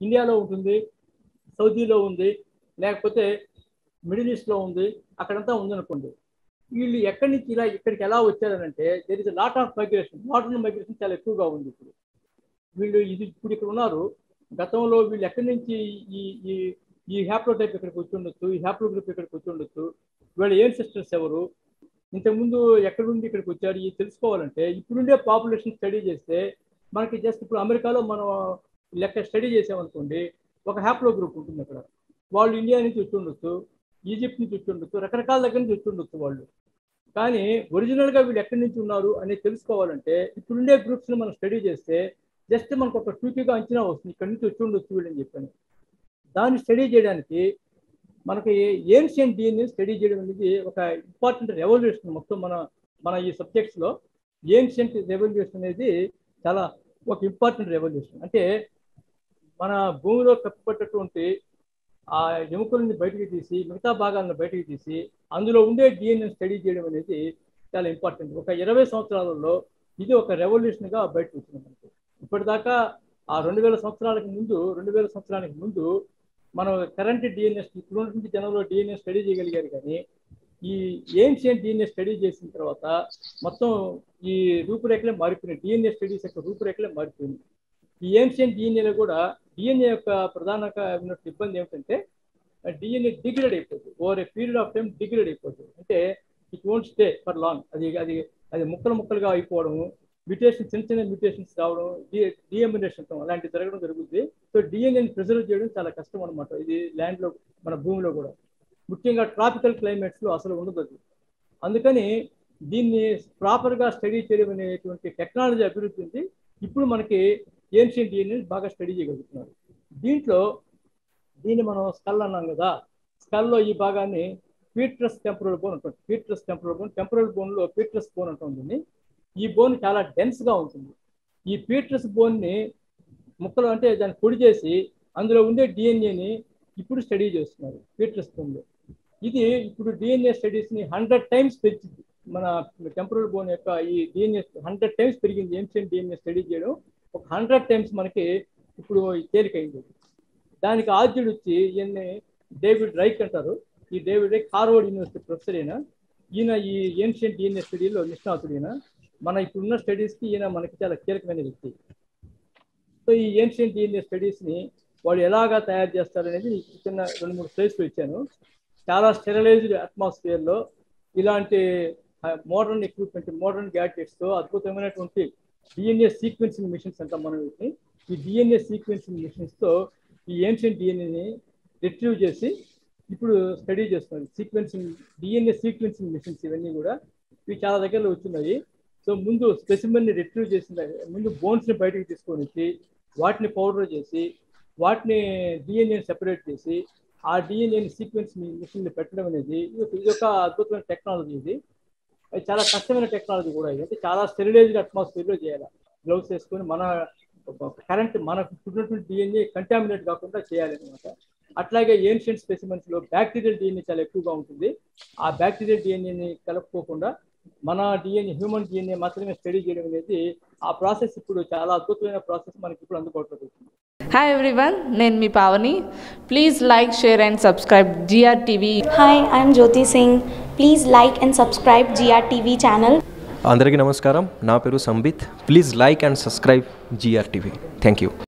ఇండియాలో ఉంటుంది సౌదీలో ఉంది లేకపోతే మిడిల్ ఈస్ట్లో ఉంది అక్కడంతా ఉందనుకోండి వీళ్ళు ఎక్కడి నుంచి ఇలా ఇక్కడికి ఎలా వచ్చారనంటే there is lot of migration modern migration చాలా ఎక్కువగా ఉంది ఇప్పుడు వీళ్ళు ఇది ఇప్పుడు ఇక్కడ ఉన్నారు గతంలో వీళ్ళు ఎక్కడి నుంచి ఈ ఈ ఈ హ్యాప్లోటైప్ ఇక్కడికి వచ్చి ఉండొచ్చు ఈ హ్యాప్లో గ్రూప్ ఇక్కడికి వచ్చి ఉండొచ్చు వీళ్ళ ఏం సిస్టర్స్ ఎవరు ఇంతకుముందు ఎక్కడి నుండి ఇక్కడికి వచ్చారు ఇది తెలుసుకోవాలంటే ఇప్పుడుండే పాపులేషన్ స్టడీ చేస్తే మనకి జస్ట్ ఇప్పుడు అమెరికాలో మనం లెక్క స్టడీ చేసామనుకోండి ఒక హ్యాప్లో గ్రూప్ ఉంటుంది అక్కడ వాళ్ళు ఇండియా నుంచి వచ్చి ఉండొచ్చు ఈజిప్ట్ నుంచి వచ్చి ఉండొచ్చు రకరకాల దగ్గర నుంచి వచ్చి ఉండొచ్చు వాళ్ళు కానీ ఒరిజినల్గా వీళ్ళు ఎక్కడి నుంచి ఉన్నారు అనేది తెలుసుకోవాలంటే ఇప్పుడుండే గ్రూప్స్ని మనం స్టడీ చేస్తే జస్ట్ మనకు ఒక టూకీగా అంచనా వస్తుంది ఇక్కడ నుంచి వచ్చి ఉండొచ్చు వీళ్ళని చెప్పాను దాన్ని స్టడీ చేయడానికి మనకి ఏన్షియన్ డిఎన్ఏ స్టడీ చేయడం అనేది ఒక ఇంపార్టెంట్ రెవల్యూషన్ మొత్తం మన మన ఈ సబ్జెక్ట్స్లో ఏన్షియంట్ రెవల్యూషన్ అనేది చాలా ఒక ఇంపార్టెంట్ రెవల్యూషన్ అంటే మన భూమిలో కప్పబట్టటువంటి ఆ ఎముకలని బయటికి తీసి మిగతా భాగాలను బయటికి తీసి అందులో ఉండే డిఎన్ఏ స్టడీ చేయడం అనేది చాలా ఇంపార్టెంట్ ఒక ఇరవై సంవత్సరాలలో ఇది ఒక రెవల్యూషన్గా బయటకు వచ్చింది మనకి ఇప్పటిదాకా ఆ రెండు వేల సంవత్సరాలకు ముందు రెండు వేల సంవత్సరానికి ముందు మనం కరెంట్ డిఎన్ఎస్ ఇప్పుడు ఉన్నటువంటి జనంలో డిఎన్ఏ స్టడీ చేయగలిగారు కానీ ఈ ఏన్షియన్ డిఎన్ఏ స్టడీ చేసిన తర్వాత మొత్తం ఈ రూపురేఖలే మారిపోయినాయి డిఎన్ఏ స్టడీస్ యొక్క రూపురేఖలే మారిపోయింది ఈ ఏన్షియన్ డిఎన్ఏలో కూడా డిఎన్ఏ యొక్క ప్రధాన ఇబ్బంది ఏమిటంటే డిఎన్ఏ డిగ్రేడ్ అయిపోతుంది over a period of time degrade అయిపోతుంది అంటే it won't stay for long అది అది అది ముక్కలు ముక్కలుగా అయిపోవడము మ్యూటేషన్ చిన్న చిన్న మ్యూటేషన్స్ రావడం డిఎమినేషన్ అలాంటివి జరగడం జరుగుతుంది సో డిఎన్ఏని ప్రిజర్వ్ చేయడం చాలా కష్టం అనమాట ఇది ల్యాండ్లో మన భూమిలో కూడా ముఖ్యంగా ట్రాపికల్ క్లైమేట్స్లో అసలు ఉండదు అది అందుకని దీన్ని ప్రాపర్గా స్టడీ చేయడం అనేటువంటి టెక్నాలజీ అభివృద్ధి ఉంది ఇప్పుడు మనకి ఏన్షియన్ డిఎన్ఏ బాగా స్టడీ చేయగలుగుతున్నారు దీంట్లో దీన్ని మనం స్కల్ అన్నాం కదా స్కల్లో ఈ భాగాన్ని పీట్రస్ టెంపరల్ బోన్ ఉంటుంది పీట్రస్ టెంపరల్ బోన్ టెంపరల్ బోన్లో పీట్రస్ బోన్ ఉంటుంది ఈ బోన్ చాలా డెన్స్గా ఉంటుంది ఈ పీట్రస్ బోన్ని ముక్కలు అంటే దాన్ని పొడి చేసి అందులో ఉండే డిఎన్ఏని ఇప్పుడు స్టడీ చేస్తున్నారు పీట్రస్ బోన్లో ఇది ఇప్పుడు డిఎన్ఏ స్టడీస్ని హండ్రెడ్ టైమ్స్ పెంచింది మన టెంపరల్ బోన్ యొక్క ఈ డిఎన్ఏ హండ్రెడ్ టైమ్స్ పెరిగింది ఏన్షియన్ డిఎన్ఏ స్టడీ చేయడం ఒక హండ్రెడ్ టైమ్స్ మనకి ఇప్పుడు తేలికైంది దానికి ఆద్యుడు వచ్చి ఈయన్ని డేవిడ్ రైక్ అంటారు ఈ David Reich Harvard university professor అయినా ఈయన ఈ ఏన్షియన్ డిఎన్ఏ స్టడీలో నిష్ణాతుడు ఈయన మన ఇప్పుడున్న స్టడీస్కి ఈయన మనకి చాలా కీలకమైన వ్యక్తి సో ఈ ఏన్షియన్ డిఎన్ఏ స్టడీస్ని వాళ్ళు ఎలాగా తయారు చేస్తారనేది చిన్న రెండు మూడు స్లైడ్స్లో ఇచ్చాను చాలా స్టెరలైజ్డ్ అట్మాస్ఫియర్లో ఇలాంటి మోడర్న్ ఎక్విప్మెంట్ మోడర్న్ గ్యాడ్జెట్స్తో అద్భుతమైనటువంటి డిఎన్ఏ సీక్వెన్సింగ్ మిషన్స్ అంటాం మనం వీటిని ఈ డిఎన్ఏ సీక్వెన్సింగ్ మిషన్స్తో ఈ ఏన్షియన్ డిఎన్ఏని రిట్రీవ్ చేసి ఇప్పుడు స్టడీ చేస్తున్నారు సీక్వెన్సింగ్ డిఎన్ఏ సీక్వెన్సింగ్ మిషన్స్ ఇవన్నీ కూడా ఇవి చాలా దగ్గరలో వచ్చినాయి సో ముందు స్పెసిమెన్ని రిట్రీవ్ చేసిన ముందు బోన్స్ని బయటకు తీసుకొని వచ్చి వాటిని పౌడర్ చేసి వాటిని డిఎన్ఏని సెపరేట్ చేసి ఆ డిఎన్ఏని సీక్వెన్స్ మిషన్ని పెట్టడం అనేది ఇది ఒక అద్భుతమైన టెక్నాలజీ ఇది అది చాలా కష్టమైన టెక్నాలజీ కూడా ఇది అంటే చాలా స్టెరిలైజ్డ్ అట్మాస్ఫియర్లో చేయాలి గ్లౌస్ వేసుకొని మన కరెంట్ మనకు పుట్టినటువంటి డిఎన్ఏ కంటామినేట్ కాకుండా చేయాలి అనమాట అట్లాగే ఏన్షియంట్ స్పెసిమెన్స్లో బ్యాక్టీరియల్ డిఎన్ఏ చాలా ఎక్కువగా ఉంటుంది ఆ బ్యాక్టీరియల్ డిఎన్ఏని కలుపుకోకుండా మన డిఎన్ఏ హ్యూమన్ డిఎన్ఏ మాత్రమే స్టడీ చేయడం అనేది ఆ ప్రాసెస్ ఇప్పుడు చాలా అద్భుతమైన ప్రాసెస్ మనకి ఇప్పుడు అందుబాటులోకి వచ్చింది హాయ్ ఎవ్రీవన్ నేను మీ Pavani please like share and subscribe GR TV Hi, I'm Jyoti Singh. Please like and subscribe GRTV channel. అందరికీ నమస్కారం నా పేరు Sambit please like and subscribe GR TV thank you